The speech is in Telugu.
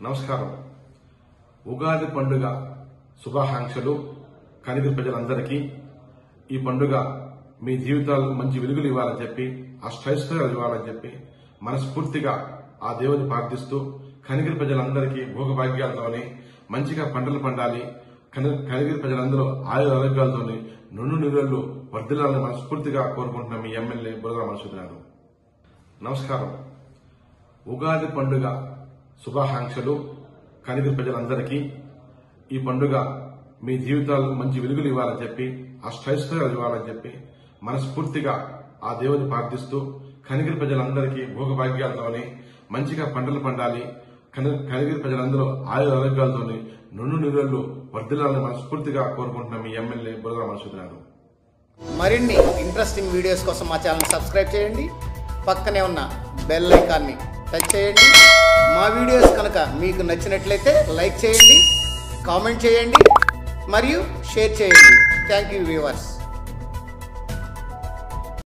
నమస్కారం ఉగాది పండుగ శుభాకాంక్షలు కనిగిరి ప్రజలందరికీ ఈ పండుగ మీ జీవితాలకు మంచి వెలుగులు ఇవ్వాలని చెప్పి అష్టైశ్వర్యాలు ఇవ్వాలని చెప్పి మనస్ఫూర్తిగా ఆ దేవుని ప్రార్థిస్తూ కనిగిరి ప్రజలందరికీ భోగభాగ్యాలతోని మంచిగా పంటలు పండాలి కని- కనిగిరి ప్రజలందరూ ఆయుర ఆరోగ్యాలతోని నుండు నిరుళ్ళు వర్ధిల్లాలని మనస్ఫూర్తిగా కోరుకుంటున్న మీ ఎమ్మెల్యే బురద మనసు గారు నమస్కారం ఉగాది పండుగ శుభాకాంక్షలు కనిగిరి ప్రజలందరికీ ఈ పండుగ మీ జీవితాలకు మంచి వెలుగులు ఇవ్వాలని చెప్పి అష్టైశ్వర్యాలు ఇవ్వాలని చెప్పి మనస్ఫూర్తిగా ఆ దేవుని ప్రార్థిస్తూ కనిగిరి ప్రజలందరికీ భోగభాగ్యాలతోని మంచిగా పంటలు పండాలి కని- కనిగిరి ప్రజలందరూ ఆయుర ఆరోగ్యాలతోని నుండు నిరుళ్ళు వర్ధిల్లాలని మనస్ఫూర్తిగా కోరుకుంటున్న మీ ఎమ్మెల్యే బురద మనసు గారు మరిన్ని ఇంట్రెస్టింగ్ వీడియోస్ కోసం మా ఛానల్ సబ్స్క్రైబ్ చేయండి పక్కనే ఉన్న బెల్ ఐకాన్ని టచ్ చేయండి మా వీడియోస్ కనుక మీకు నచ్చినట్లయితే లైక్ చేయండి కామెంట్ చేయండి మరియు షేర్ చేయండి థ్యాంక్ యూ వ్యూవర్స్